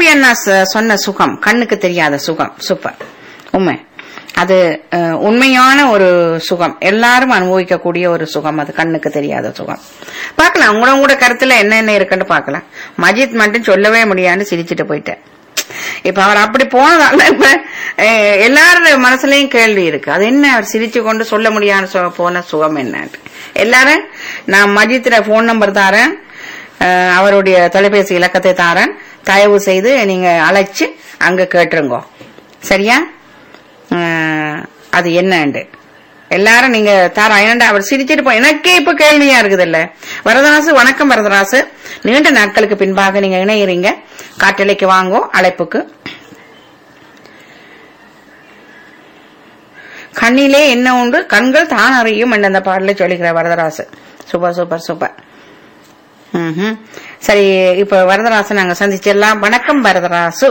ரவி அண்ணா ச- சொன்ன சுகம் கண்ணுக்கு தெரியாத சுகம் சூப்பர் உண்மை அது அஹ், உண்மையான ஒரு சுகம் எல்லாரும் அனுபவிக்கக்கூடிய ஒரு சுகம் அது கண்ணுக்கு தெரியாத சுகம் பார்க்கலாம் உங்களோட உங்களோட கருத்துல என்னென்ன இருக்குன்னு பார்க்கலாம் மஜித் மட்டும் சொல்லவே முடியாதுன்னு சிரிச்சிட்டு போயிட்டேன் இப்ப அவர் அப்படி போனதால இப்ப அஹ், எல்லாரோட மனசுலயும் கேள்வி இருக்கு அது என்ன அவர் சிரிச்சு கொண்டு சொல்ல முடியாத சு- போன சுகம் என்னன்னு எல்லாரும் நான் மஜித்திர போன் நம்பர் தாரேன் அஹ், அவருடைய தொலைபேசி இலக்கத்தை தாரேன் தயவு செய்து நீங்க அழைச்சு அங்க கேட்டுருங்கோ சரியா அஹ், அது என்னண்டு எல்லாரும் நீங்க தாரா ஏன்டா அவர் சிரிச்சிட்டு போ எனக்கே இப்ப கேள்வியா இருக்குது இல்ல வரதராசு வணக்கம் வரதராசு நீண்ட நாட்களுக்கு பின்பாக நீங்க இணையறீங்க காட்டலைக்கு வாங்கோ அழைப்புக்கு கண்ணிலே என்ன உண்டு கண்கள் தான் அறியும் என்று அந்த பாடல சொல்லிக்கிற வரதராசு சூப்பர் சூப்பர் சூப்பர் ம்ஹும். சரி இப்ப வரதராசு நாங்க சந்திச்சிடலாம் வணக்கம் வரதராசு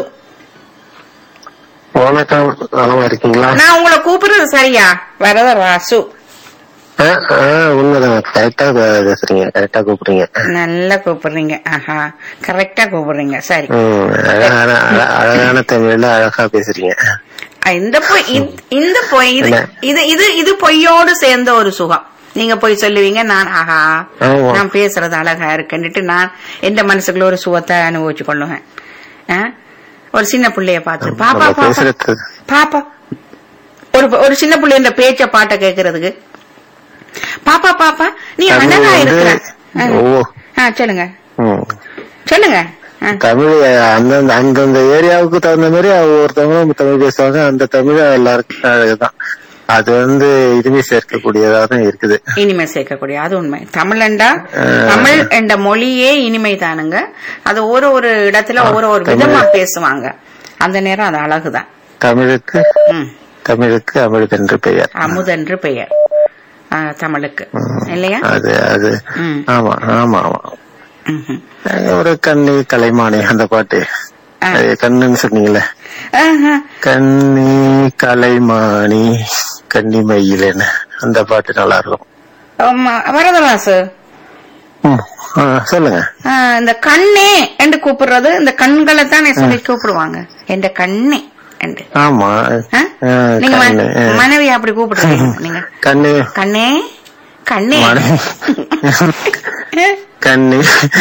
வணக்கம் நலமா இருக்கீங்களா நான் உங்களை கூப்பிடுறது சரியா வரதராசு ஆ, ஆ, உண்மைதான் கரெக்டா பேசுறீங்க கரெக்டா கூப்பிடுறீங்க நல்லா கூப்பிடுறீங்க ஆஹா கரெக்டா கூப்பிடுறீங்க சரி ம், அழகான அழ- அழகான தமிழ்ல அழகா பேசுறீங்க அ, இந்த பொய் இந்த- இந்த பொய் இது என்ன? இது இது இது பொய்யோடு சேர்ந்த ஒரு சுகம் நீங்க போய் சொல்லுவீங்க நான் ஆஹா ஆமா. நான் பேசுறது அழகா இருக்குன்னுட்டு நான் எந்த மனசுக்குள்ள ஒரு சுகத்தை அனுபவிச்சு கொள்ளுவேன் ஆ? ஒரு சின்ன பிள்ளைய பார்த்து பாப்பா நம்ம பாப்பா பேசுறது பாப்பா ஒரு ஒரு சின்ன பிள்ளை இந்த பேச்ச பாட்ட கேக்குறதுக்கு பாப்பா பாப்பா நீ தமிழ் அழகா வந்து இருக்கிற ஆ. ஓ ஆ, சொல்லுங்க ம். சொல்லுங்க ஆ. தமிழ் அந்தந்த அந்தந்த ஏரியாவுக்கு தகுந்த மாதிரி ஒவ்வொருத்தவங்களும் தமிழ் பேசுவாங்க அந்த தமிழ் எல்லாருக்கும் அழகுதான் அது வந்து இனிமை சேர்க்கக்கூடியதா தான் இருக்குது இனிமை சேர்க்கக்கூடிய அது உண்மை தமிழண்டா ஆ. தமிழ் என்ற மொழியே இனிமை தானுங்க அது ஒரு ஒரு இடத்துல ஆ, ஒரு ஒரு தமிழ். விதமா பேசுவாங்க அந்த நேரம் அது அழகுதான் தமிழுக்கு ம். தமிழுக்கு அமிழ்து என்று பெயர் அமுதென்று பெயர் ஆ, தமிழுக்கு ம். இல்லையா அது அது ம். ஆமா ஆமா ஆமா ம்ஹும். ஒரு கண்ணி கலைமானி அந்த பாட்டு ஆ. அது கண்ணுன்னு சொன்னீங்கல்ல ஆஹா. கண்ணி கலைமானி கன்னி மயிலன்னு அந்த பாட்டு நல்லா இருக்கும் ஆமா, வரதராசு ம். ஆ, சொல்லுங்க ஆ, இந்த கண்ணே என்று கூப்பிடுறது இந்த கண்களை தானே சொல்லி கூப்பிடுவாங்க என்ற கண்ணே என்று ஆமா ஆ? ஆ, நீங்க ம- கண்ணு, ஆ. மனைவி அப்படி கூப்பிடுறீங்க நீங்க கண்ணு கண்ணே கண்ணே மனை- கண்ணி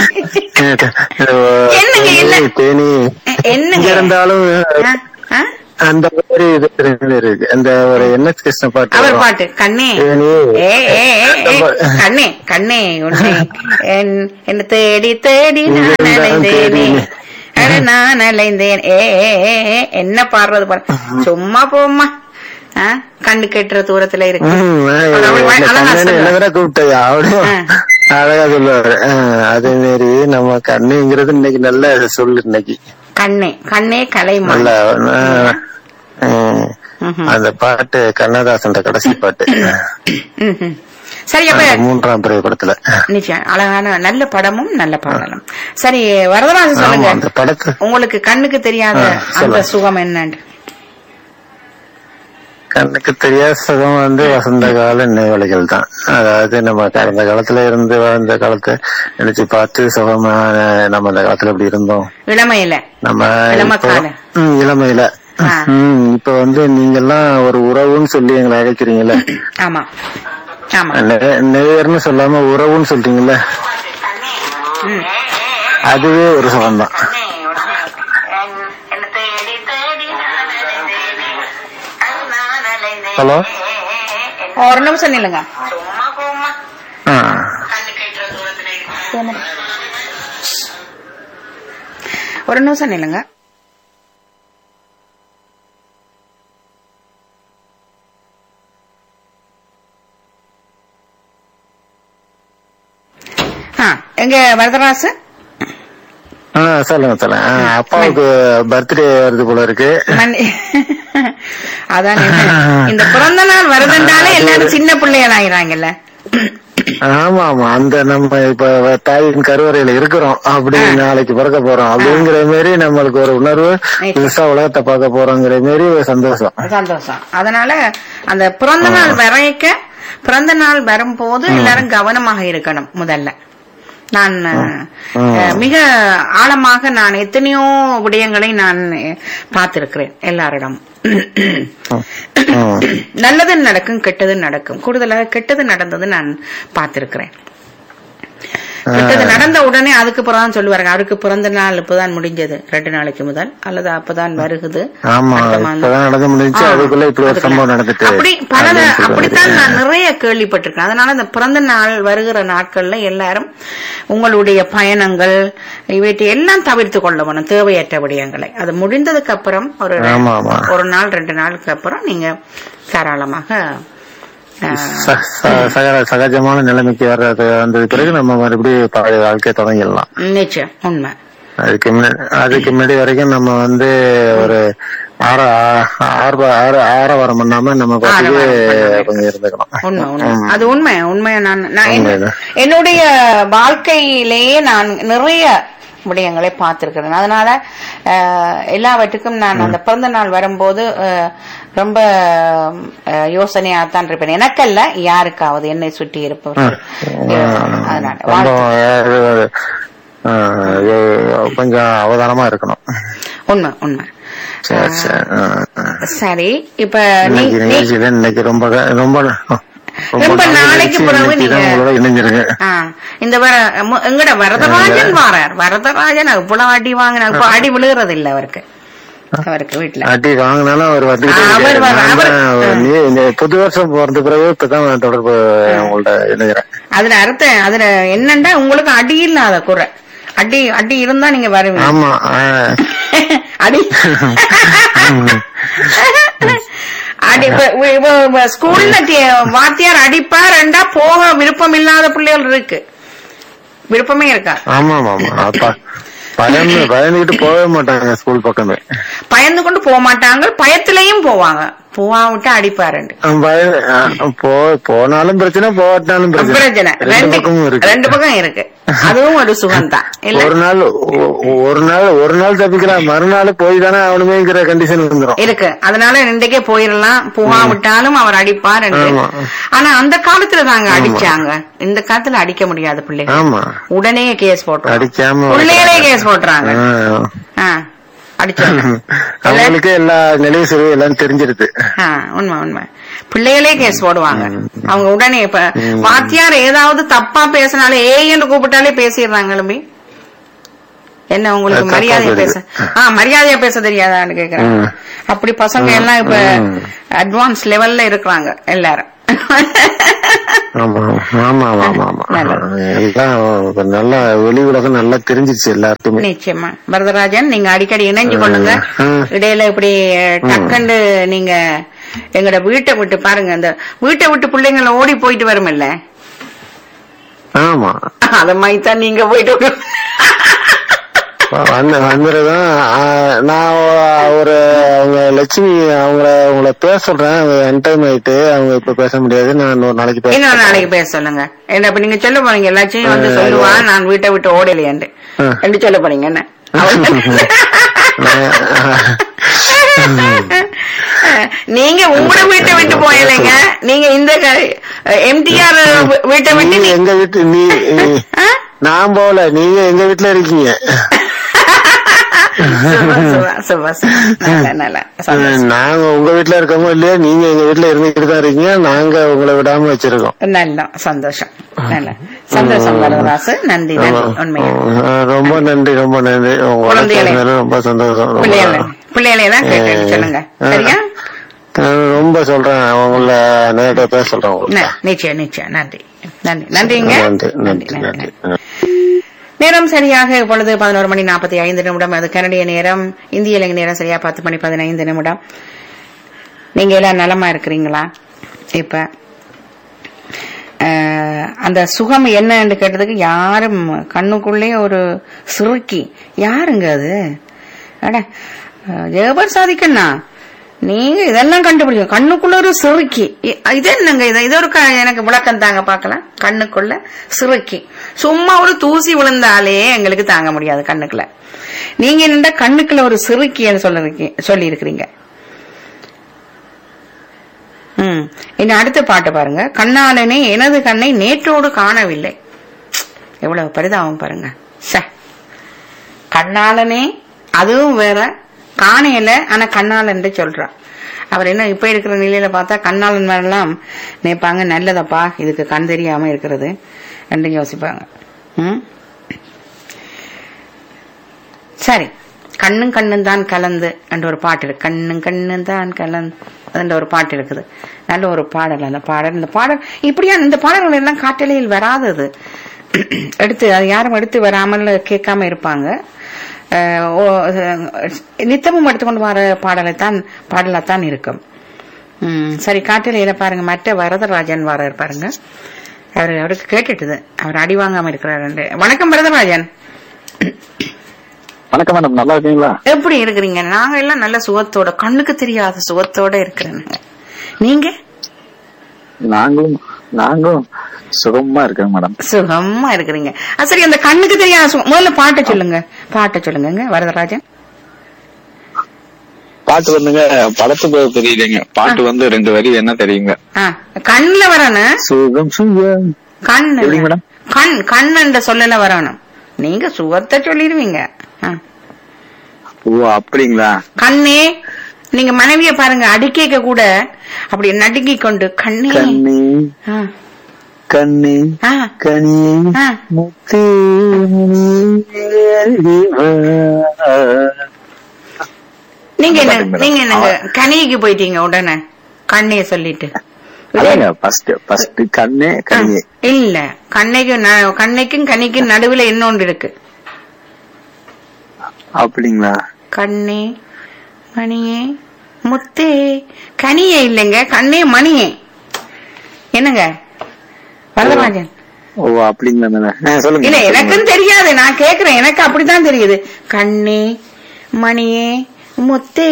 என்னங்க, என்ன? தேனி என்னங்க? இங்க இருந்தாலும் ஆ? ஆ? அந்த மாதிரி இது இருக்கு அந்த ஒரு என் எஸ் கிருஷ்ண பாட்டு அவர் வரும். பாட்டு கண்ணே தேனி. ஏ ஏ ஏ, ஏ, கண்ணே கண்ணே உன்னை என்- என்ன தேடி தேடி நான் இங்கேதான் அலைந்தேனே தேடினேன். அட நான் அலைந்தேன் ஏ ஏ, ஏ, ஏ, என்ன பாடுறது பாரு சும்மா போம்மா ஆ? கண்ணு கெட்டுற தூரத்துல இருக்கு ம், ஆ, அவர் அப்படி என்ன அழகா கண்ணன்னு சொல்லுவார். என்ன விட கூப்பிட்டயா அப்படியும் ஆ. அழகா சொல்லுவாரு ஆ, அதே மாதிரி நம்ம கண்ணுங்கிறது இன்னைக்கு நல்ல சொல்லு இன்னைக்கு கண்ணே கண்ணே கலைமா நல்ல ஆ, ம். ம்ஹும். அந்த பாட்டு கண்ணதாசன் கடைசி பாட்டு ம்ஹும். சரி அப்ப அந்த மூன்றாம் பிறகு படத்துல நிச்சயம் அழகான நல்ல படமும் நல்ல பாடலும் சரி வரதராஜன் ஆமா சொல்லுங்க அந்த படத்து உங்களுக்கு கண்ணுக்கு தெரியாத ஆ, அந்த சொல்லுங்க. சுகம் என்னன்னு கண்ணுக்கு தெரியாத சுகம் வந்து வசந்த கால நினைவலைகள் தான் அதாவது நம்ம கடந்த காலத்துல இருந்து வாழ்ந்த காலத்தை நினைச்சு பார்த்து சுகமான நம்ம அந்த காலத்துல எப்படி இருந்தோம் இளமையில நம்ம இளம இப்போ- கால. ம், இளமையில ஆ. ம், இப்ப வந்து நீங்க எல்லாம் ஒரு உறவுன்னு சொல்லி எங்களை அழைக்கிறீங்கல்ல ஆமா ஆமா நெ- நேயர்னு சொல்லாம உறவுன்னு சொல்றீங்கல்ல ம். அதுவே ஒரு சுகம் தான் ஹலோ ஒரு நிமிஷம் நில்லுங்க ஆ. ஒரு நிமிஷம் நில்லுங்க ஆ, எங்க வரதராசு ஆ, சொல்லுங்க சொல்லுங்க ஆ, அப்பாவுக்கு பர்த்டே வருது போல இருக்கு மன்னி- அதான் என்ன, இந்த பிறந்த நாள் வருதுன்றாலே எல்லாரும் சின்ன பிள்ளைகள் ஆயிராங்கல்ல ஆமா ஆமா அந்த நம்ம இப்ப தாயின் கருவறையில இருக்கிறோம் அப்படி ஆ. நாளைக்கு பிறக்க போறோம் அப்படிங்கிற மாதிரி நம்மளுக்கு ஒரு உணர்வு புதுசா உலகத்தை பார்க்க போறோங்கிற மாதிரி ஒரு சந்தோஷம் சந்தோஷம் அதனால அந்த பிறந்த நாள் வரைக்க பிறந்த நாள் வரும்போது எல்லாரும் கவனமாக இருக்கணும் முதல்ல நான் அஹ், மிக ஆழமாக நான் எத்தனையோ விடயங்களை நான் பார்த்திருக்கிறேன் எல்லாரிடம் ம். நல்லது நடக்கும் கெட்டது நடக்கும் கூடுதலாக கெட்டது நடந்தது நான் பார்த்திருக்கிறேன் கெட்டது நடந்த உடனே அதுக்கு பிறகுதான் சொல்லுவாங்க அவருக்கு பிறந்த நாள் இப்பதான் முடிஞ்சது ரெண்டு நாளைக்கு முதல் அல்லது அப்பதான் வருகுது ஆமா அடுத்த மாதம். இப்பதான் நடந்து முடிஞ்சு ஆ, அதுக்குள்ள இப்படி ஒரு அதுக்குள்ள. சம்பவம் நடந்துட்டு அப்படி பல அப்படின்னு சொல்றாரு. அப்படித்தான் நான் நிறைய கேள்விப்பட்டிருக்கேன் அதனால இந்த பிறந்த நாள் வருகிற நாட்கள்ல எல்லாரும் உங்களுடைய பயணங்கள் இவற்றை எல்லாம் தவிர்த்து கொள்ள வேணும் தேவையற்ற விடயங்களை அது முடிந்ததுக்கு அப்புறம் ஒரு ஆமா, ஆமா. ஒரு நாள் ரெண்டு நாளுக்கு அப்புறம் நீங்க தாராளமாக ஆ, ச- ச- சக- சகஜமான நிலைமைக்கு வர்றது வந்தது பிறகு நம்ம மறுபடியும் பழைய வாழ்க்கையை தொடங்கிடலாம் நிச்சயம் உண்மை அதுக்கு முன்னாடி அதுக்கு முன்னாடி வரைக்கும் நம்ம வந்து ஒரு ஆற ஆறு ஆறு ஆரவாரம் பண்ணாம நம்ம பாட்டுக்கு ஆரவாரம் பண்ணாம கொஞ்சம் இருந்துக்கலாம் உண்மை உண்மை ஆமா. அது உண்மை உண்மை நான் நான் என்ன- உண்மைதான். என்னுடைய வாழ்க்கையிலேயே நான் நிறைய விடயங்களை பார்த்திருக்கிறேன் அதனால அஹ், எல்லாவற்றுக்கும் நான் அந்த பிறந்த நாள் வரும்போது அஹ், ரொம்ப அஹ், யோசனையாத்தான் இருப்பேன் எனக்கல்ல யாருக்காவது என்னை சுற்றி இருப்பவர் அதனால ரொம்ப வாழ்த்து. இது, ஆ, இது கொஞ்சம் அவதானமா இருக்கணும் உண்மை உண்மை சரி சரி ஆ, ஆ. சரி இப்ப நீ இன்னைக்கு நீ- நிகழ்ச்சியில இன்னைக்கு ரொம்ப க- ரொம்ப ரொம்ப நாளைக்கு கழிச்சு பிறகு இன்னைக்கு தான் நீங்க- உங்களோட இணைஞ்சிருங்க ஆ, இந்த வர- மு- எங்கட வரதராஜன் வாரார் வரதராஜன் இவ்வளவு அடி வாங்கின இப்ப அடி விழுகிறது இல்ல அவருக்கு அவருக்கு வீட்டுல அடி வாங்கினாலும் அவர் வந்துகிட்டே அவர் இருக்காரு. வர- நான் அவர்- தான் நீ இந்த புது வருஷம் பிறந்த பிறகு இப்பதான் நான் தொடர்பு உங்கள்ட்ட இணைகிறேன் அதுல அர்த்தம் அதுல என்னண்டா உங்களுக்கு அடி இல்லாத குறை அடி அடி இருந்தா நீங்க வருவீங்க ஆமா ஆ. அடி அடி இப்ப- இப்ப- இப்ப- இப்ப ஸ்கூல்ல டி- வாத்தியார் அடிப்பாருண்டா போக விருப்பம் இல்லாத பிள்ளைகள் இருக்கு விருப்பமே இருக்கா ஆமா ஆமா ஆமா அப்பா பயந்து பயந்துகிட்டு போகவே மாட்டாங்க ஸ்கூல் பக்கமே பயந்து கொண்டு போக மாட்டாங்க பயத்திலையும் போவாங்க போவாவிட்டு அடிப்பாருண்டு பய- ஆ, போ போனாலும் பிரச்சனை போட்டாலும் பிரச்சனை பிரச்சனை ரெண்டு ரெண்டு பக்கமும் இருக்கு ரெண்டு பக்கம் இருக்கு அதுவும் ஒரு சுகம் தான் இல்ல ஒரு நாள் ஒ- ஒரு நாள் ஒரு நாள் தப்பிக்கலாம் மறுநாள் போய் தானே அவனுமேங்கிற கண்டிஷன் வந்துடும் இருக்கு அதனால இன்றைக்கே போயிடலாம் போகாவிட்டாலும் அவர் அடிப்பார் என்று. ஆமா. ஆனா அந்த காலத்துல தாங்க அடிச்சாங்க இந்த காலத்துல அடிக்க முடியாது பிள்ளைகள் ஆமா உடனே கேஸ் போட்டு அடிக்காம பிள்ளைகளே கேஸ் போட்டுறாங்க ஆ. ஆ, அடிச்சாங்க அவங்களுக்கே எல்லா நிலையும் சரி எல்லாம் தெரிஞ்சிருது ஆ, உண்மை உண்மை பிள்ளைகளே கேஸ் போடுவாங்க அவங்க உடனே இப்ப வாத்தியார் ஏதாவது தப்பா பேசினாலே ஏன்னு கூப்பிட்டாலே பேசிடுறாங்க எழும்பி என்ன உங்களுக்கு அது தப்பா மரியாதையா பேச தெரியுது. ஆ மரியாதையா பேச தெரியாதான்னு கேக்குறாங்க ம். அப்படி பசங்க எல்லாம் இப்ப ம். அட்வான்ஸ் லெவல்ல இருக்கிறாங்க எல்லாரும் ஆமா ஆமா ஆமா ஆமா ஆமா நல்லது. எல்லாம் இப்ப நல்லா வெளி உலகம் நல்லா தெரிஞ்சிருச்சு எல்லாருக்குமே நிச்சயமா வரதராஜன் நீங்க அடிக்கடி இணைஞ்சு கொள்ளுங்க ம். இடையில இப்படி டக்குண்டு நீங்க எங்கட வீட்டை விட்டு பாருங்க அந்த வீட்டை விட்டு பிள்ளைங்கள ஓடி போயிட்டு வருமில்ல ஆமா அத மாதிரி தான் நீங்க போயிட்டு வரு- வந்து வந்துருதான் நான் ஒரு அவங்க லட்சுமி அவங்கள உங்களை பேச சொல்றேன் என் டைம் ஆயிட்டு அவங்க இப்ப பேச முடியாது நான் ஒரு நாளைக்கு பேச இன்னொரு நாளைக்கு பேச சொல்லுங்க என்ன இப்ப நீங்க சொல்ல போறீங்க எல்லாத்தையும் வந்து சொல்லுவா நான் வீட்டை விட்டு ஓடலையாண்டு ஆ. என்று சொல்ல போறீங்க என்ன நீங்க உங்களோட வீட்டை விட்டு போயலைங்க நீங்க இந்த எம்டிஆர் வீட்டை விட்டு நீ நீ- எங்க வீட்டு நீ நீ- ஆ? நான் போகல நீங்க எங்க வீட்டுல இருக்கீங்க சுபா, சுபா, சுபா, சுபா. நல்ல, நல்ல. சந்தோஷம். நாங்க உங்க வீட்டுல இருக்கோமோ இல்லையா நீங்க எங்க வீட்டுல இருந்துகிட்டு தான் இருக்கீங்க நாங்க உங்களை விடாம வச்சிருக்கோம் நல்ல சந்தோஷம் நல்ல சந்தோஷம் வரதராசு நன்றி நன்றி உண்மையா ஆ, ரொம்ப நன்றி ரொம்ப நன்றி உங்களோட குழந்தைகளே. பேசுனதுல ரொம்ப சந்தோஷம் ரொம்ப- பிள்ளைகளை பிள்ளைகளை தான் கேட்டு சொல்லுங்க ஆ. சரியா நான் ரொம்ப சொல்றேன் உங்கள நேரடியா பேச சொல்றேன் உங்களுக்கு. ந- நிச்சயம் நிச்சயம் நன்றி நன்றி நன்றிங்க நன்றி நன்றி நன்றி நன்றி நன்றி நேரம் சரியாக இப்பொழுது பதினோரு மணி நாற்பத்தி ஐந்து நிமிடம் அது கனடிய நேரம் இந்திய இலங்கை நேரம் சரியா பத்து மணி பதினைந்து நிமிடம் நீங்க எல்லாம் நலமா இருக்கிறீங்களா இப்ப அஹ், அந்த சுகம் என்னன்னு கேட்டதுக்கு யாரும் கண்ணுக்குள்ளே ஒரு சுருக்கி யாருங்க அது அட அஹ், ஜெகபர் சாதிக்கண்ணா நீங்க இதெல்லாம் கண்டுபிடிங்க கண்ணுக்குள்ள ஒரு சிறுக்கி இ- இது என்னங்க இது இது ஒரு க- எனக்கு விளக்கம் தாங்க பார்க்கலாம் கண்ணுக்குள்ள சிறுக்கி சும்மா ஒரு தூசி விழுந்தாலே எங்களுக்கு தாங்க முடியாது கண்ணுக்குள்ள நீங்க என்னடா கண்ணுக்குள்ள ஒரு சிறுக்கின்னு சொல்லிருக்கீ சொல்லி இருக்கிறீங்க ம் இனி அடுத்த பாட்டு பாருங்க கண்ணாலனே எனது கண்ணை நேற்றோடு காணவில்லை எவ்வளவு பரிதாபம் பாருங்க ச கண்ணாளனே அதுவும் வேற காணையில ஆனா கண்ணாளன் சொல்றா அவர் என்ன இப்ப இருக்கிற நிலையில பார்த்தா கண்ணாளன் மேலாம் நினைப்பாங்க நல்லதப்பா இதுக்கு கண் தெரியாம இருக்கிறது என்று யோசிப்பாங்க ம் சரி கண்ணும் கண்ணும் தான் கலந்து என்ற ஒரு பாட்டு இருக்கு கண்ணும் கண்ணும் தான் கலந்து என்ற ஒரு பாட்டு இருக்குது நல்ல ஒரு பாடல் அந்த பாடல் இந்த பாடல் இப்படியா இந்த பாடல்கள் எல்லாம் காட்டலையில் வராதது எடுத்து அது யாரும் எடுத்து வராமல் கேட்காம இருப்பாங்க அஹ் ஓ- அஹ் நித்தமும் எடுத்துக்கொண்டு வர பாடலைத்தான் பாடலாத்தான் இருக்கும் ம், சரி காட்டலையில பாருங்க மற்ற வரதராஜன் வர பாருங்க அவர் அவருக்கு கேட்டுட்டுது அவர் அடி வாங்காம இருக்கிறாரு வணக்கம் வரதராஜன் வணக்கம் மேடம் நல்லா இருக்கீங்களா எப்படி இருக்கிறீங்க நாங்க எல்லாம் நல்ல சுகத்தோட கண்ணுக்கு தெரியாத சுகத்தோட இருக்கிறேங்க நீங்க நாங்களும் நாங்களும் சுகமா இருக்கோம் மேடம் சுகமா இருக்கிறீங்க ஆ, சரி அந்த கண்ணுக்கு தெரியாத சுகம் முதல்ல பாட்டை சொல்லுங்க பாட்டை சொல்லுங்க வரதராஜன் பாட்டு வந்துங்க படத்து பேர் தெரியலைங்க பாட்டு வந்து ரெண்டு வரி என்ன தெரியுங்க ஆ, கண்ணுல வரணும் சுகம் சுகம் கண் எப்படி மேடம்? கண் கண் என்ற சொல்லல வரணும் நீங்க சுகத்தை சொல்லிடுவீங்க ஆ. ஓ அப்படிங்களா கண்ணே நீங்க மனைவிய பாருங்க அடிக்க கூட அப்படி நடுங்கி கொண்டு கண்ணே கண்ணி ஆ, கண்ணி ஆ, கனி ஆ. முத்து நீங்க என்ன பாருங்க மேடம். நீங்க என்னங்க கனிக்கு போயிட்டீங்க உடனே கண்ணைய சொல்லிட்டு அதாங்க ஃபர்ஸ்ட் ஃபர்ஸ்ட் கண்ணே கனியே இல்ல கண்ணைக்கும் ந- கண்ணைக்கும் கனிக்கும் நடுவுல இன்னொன்று இருக்கு அப்படிங்களா கண்ணே மணியே முத்தே கனியே இல்லைங்க கண்ணே மணியே என்னங்க வரதராஜன் ஓ அப்படிங்களா மேடம் ஆ, சொல்லுங்க இல்ல சொல்லுங்க. எனக்கும் தெரியாது நான் கேக்குறேன் எனக்கு அப்படித்தான் தெரியுது கண்ணே மணியே முத்தே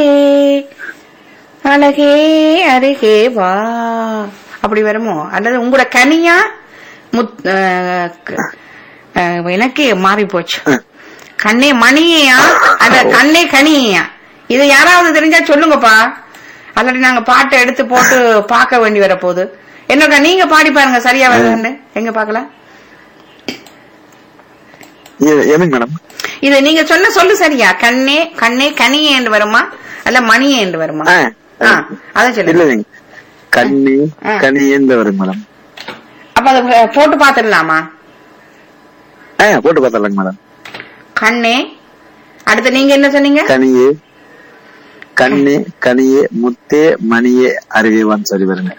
அழகே அருகே வா அப்படி வருமோ அல்லது உங்களோட கனியா முத் அஹ், க- அஹ், எனக்கே மாறி போச்சு கண்ணே மணியா அந்த கண்ணே கனியா இது யாராவது தெரிஞ்சா சொல்லுங்கப்பா அல்லாட்டி நாங்க பாட்டை எடுத்து போட்டு பார்க்க வேண்டி வர போகுது என்னக்கா நீங்க பாடி பாருங்க சரியா வருதுன்னு எங்க பாக்கலாம் எ- எதுங்க மேடம் இது நீங்க சொன்ன சொல்லு சரியா கண்ணே கண்ணே கனியே என்று வருமா அல்ல மணியே என்று வருமா ஆ, ஆ, அதான் சொல்லுங்க இல்லைங்க கண்ணி ஆ. கனியேந்து வரும் மேடம் அப்ப அதை போட்டு பாத்துடலாமா ஆ போட்டு பார்த்தலாங்க மேடம் கண்ணே அடுத்து நீங்க என்ன சொன்னீங்க கனியே கண்ணே கனியே முத்தே மணியே அருகேவான்னு சொல்லி வருங்க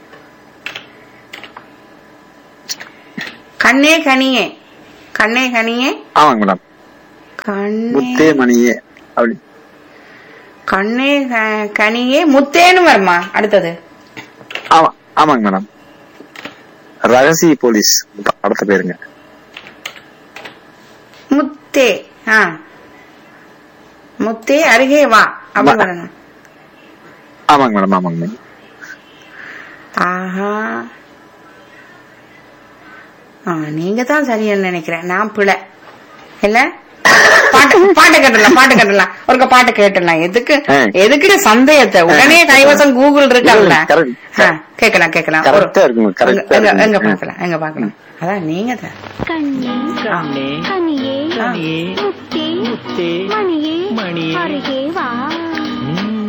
கண்ணே கனியே கண்ணே கனியே ஆமாங்க மேடம் முத்தே கண்ணே மணியே அப்படி கண்ணே க- கனியே முத்தேன்னு வருமா அடுத்தது ஆமா ஆமாங்க மேடம் ரகசிய போலீஸ் படத்தை பேருங்க முத்தே ஆ முத்தே அருகே வா அப்படி வா. வரணும் ஆமாங்க மேடம் ஆமாங்க மேடம் ஆஹா ஆ, நீங்க தான் சரின்னு நினைக்கிறேன் நான் பிழை இல்ல பாட்டு பாட்டு கேட்டலாம் பாட்டு கேட்டலாம் ஒருக்க பாட்டு கேட்டலாம் எதுக்கு ஆ. எதுக்கு சந்தேகத்தை உடனே கைவசம் கூகுள் இருக்கல்ல correct. ஆ, கேட்கலாம் கேட்கலாம் ஒரு- கரெக்டா இருக்குங்க எங்க- கரெக்டா எங்க எங்க இருக்குங்க பாக்கலாம் எங்க பாக்கலாம் அதான் நீங்க தான் கண்ணே கண்ணே கனியே கனியே முத்தே முத்தே மணியே மணியே அருகே வா ம்.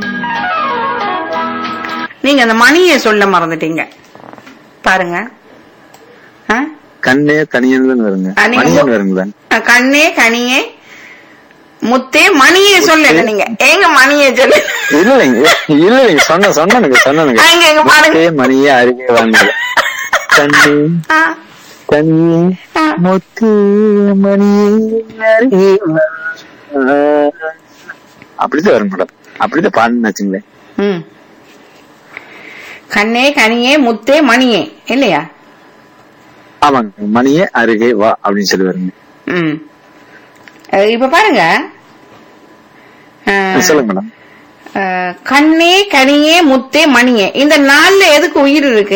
நீங்க அந்த மணியை சொல்ல மறந்துட்டீங்க பாருங்க ஆ? கண்ணே கனியன் வருங்க ஆ, நீங்க மணியன் மு- வருங்க கண்ணே கனியே முத்தே மணியே சொல்லல நீங்க ஏங்க மணியே சொல்லு இல்லைங்க இல்லைங்க சொன்ன சொன்னனுங்க சொன்னனுங்க ஆ, இங்க, இங்க பாருங்க. முத்தே மணியே அருகே வாங்க கண்ணே ஆ, கனியே ஆ. முத்து மணியே அருகே வா. அப்படிதான் வரும் மேடம் அப்படிதான் பாடுன்னு வச்சுங்களேன் ம். கண்ணே கனியே முத்தே மணியே இல்லையா ஆமாங்க மணியே அருகே வா அப்படின்னு சொல்லி வருங்க ம் அஹ் இப்ப பாருங்க அஹ், சொல்லுங்க மேடம் அஹ், கண்ணே கனியே முத்தே மணியே இந்த நாள்ல எதுக்கு உயிர் இருக்கு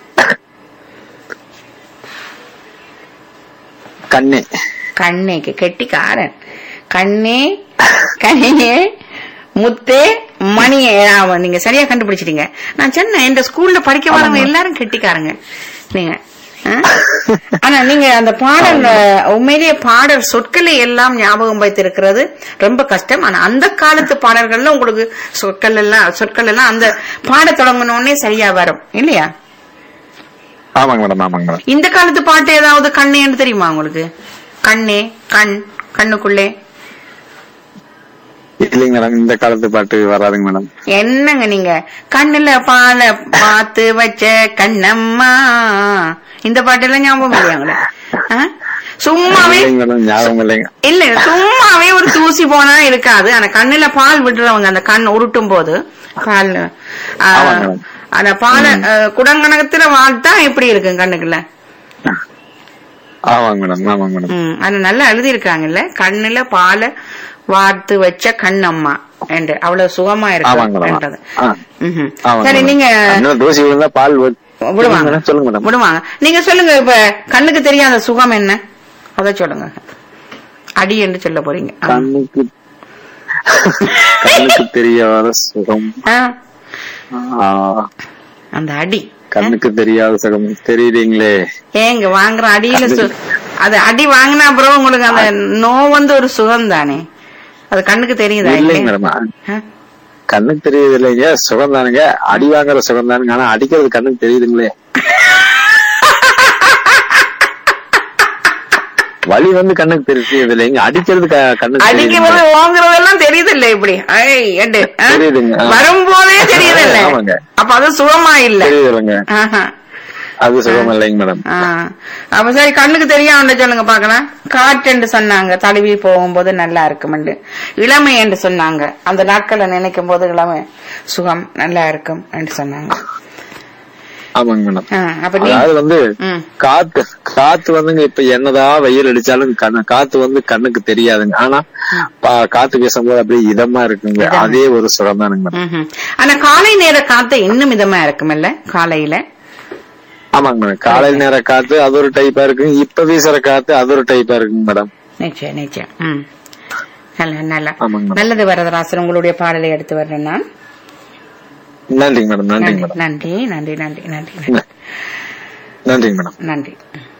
கண்ணே கண்ணேக்கு கெட்டிக்காரன் கண்ணே கனியே முத்தே மணியே ஆமா, நீங்க சரியா கண்டுபிடிச்சிட்டீங்க நான் சொன்னேன் இந்த ஸ்கூல்ல படிக்க வரவங்க எல்லாரும் கெட்டிக்காரங்க நீங்க ஆ? ஆனா நீங்க அந்த பாடல் உண்மையிலேயே பாடல் சொற்களை எல்லாம் ஞாபகம் வைத்திருக்கிறது ரொம்ப கஷ்டம் ஆனா அந்த காலத்து பாடல்கள்ல உங்களுக்கு சொற்கள் எல்லாம் சொற்கள் எல்லாம் அந்த பாட தொடங்கினோடனே சரியா வரும் இல்லையா ஆமாங்க மேடம் ஆமாங்க மேடம் இந்த காலத்து பாட்டு ஏதாவது கண்ணேன்னு தெரியுமா உங்களுக்கு கண்ணே கண் கண்ணுக்குள்ளே இல்லைங்க மேடம் இந்த காலத்து பாட்டு வராதுங்க மேடம் என்னங்க நீங்க கண்ணுல பால பார்த்து வச்ச கண்ணம்மா இந்த பாட்டெல்லாம் ஞாபகம் இல்லையா உங்களுக்கு ஆ? சும்மாவே இல்லைங்க மேடம் ஞாபகம் இல்லைங்க இல்ல சும்மாவே ஒரு தூசி போனா இருக்காது ஆனா கண்ணுல பால் விடுறவங்க அந்த கண் உருட்டும் போது பால் ஆ, ஆமாங்க மேடம். அந்த பாலை குடங்கணக்கத்துல வாழ்த்தா எப்படி இருக்கு கண்ணுக்குள்ள ஆமாங்க மேடம் ஆமாங்க மேடம் ம் அது நல்லா எழுதி இருக்காங்கல்ல கண்ணுல பாலை வார்த்து வச்ச கண்ணம்மா என்று அவ்வளவு சுகமா ஆமாங்க மேடம் இருக்குன்றது ஆ. ம்ஹும். ஆமாங்க சரி மேடம். நீங்க கண்ணுல தூசி விழுந்தா பால் வ- விடுவாங்க மேடம், சொல்லுங்க மேடம் விடுவாங்க நீங்க சொல்லுங்க இப்ப கண்ணுக்கு தெரியாத சுகம் என்ன அத சொல்லுங்க அடி என்று சொல்ல போறீங்க ஆ. கண்ணுக்கு கண்ணுக்கு தெரியாத சுகம் ஆ, ஆ, அந்த அடி கண்ணுக்கு தெரியாத சுகம் தெரியுறீங்களே ஏங்க வாங்குற அடியில சு- அது அடி வாங்கினா அப்புறம் உங்களுக்கு அந்த நோ வந்து ஒரு சுகம் தானே அது கண்ணுக்கு தெரியுதா இல்லைங்க இல்லையா? மேடம் ஆ? கண்ணுக்கு தெரியுது இல்லைங்க சுகம் தானுங்க அடி வாங்குற சுகம் தானுங்க ஆனா அடிக்கிறது கண்ணுக்கு தெரியுதுங்களே வலி வந்து கண்ணுக்கு தெரியுது இல்லைங்க அடிக்கிறது க- கண்ணுக்கு அடிக்கிறது தெரியுதுங்களே. வாங்குறதெல்லாம் தெரியுது இல்ல இப்படி ஐய், எடு, ஆ? தெரியுதுங்க. ஆ. வரும்போதே தெரியுது இல்ல ஆமாங்க. அப்ப அது சுகமா இல்ல தெரியுது இல்லைங்க ஆஹா. அது சுகம் இல்லைங்க மேடம் ஆ. அப்ப சரி கண்ணுக்கு தெரியாம சொல்லுங்க பாக்கலாம் காற்றென்று சொன்னாங்க தழுவி போகும்போது நல்லா இருக்குமெண்டு இளமை என்று சொன்னாங்க அந்த நாட்களை நினைக்கும் போது இளமை சுகம் நல்லா இருக்கும் என்று சொன்னாங்க ஆமாங்க மேடம் ஆ, அப்ப நீ அதாவது வந்து ம். காத்து காத்து வந்துங்க இப்ப என்னதான் வெயில் அடிச்சாலும் கண்ணு காத்து வந்து கண்ணுக்கு தெரியாதுங்க ஆனா பா- காத்து வீசும்போது அப்படியே இதமா இருக்குங்க இதமா. அதே ஒரு சுகம் தானுங்க மேடம் ம்ஹும். ஆனா காலை நேர காத்து இன்னும் இதமா இருக்குமில்ல காலையில ஆமாங்க மேடம் காலையில் நேர காத்து அது ஒரு டைப்பா இருக்குங்க இப்ப வீசுற காத்து அது ஒரு டைப்பா இருக்குங்க மேடம் நிச்சயம் நிச்சயம் ம் நல்ல நல்ல ஆமாங்க மேடம். நல்லது வரதராசன் உங்களுடைய பாடலை எடுத்து வர்றேன் நான் நன்றிங்க மேடம் நன்றிங்க நன்றி மேடம் நன்றி நன்றி நன்றி நன்றி நன்றி நன்றிங்க மேடம் நன்றி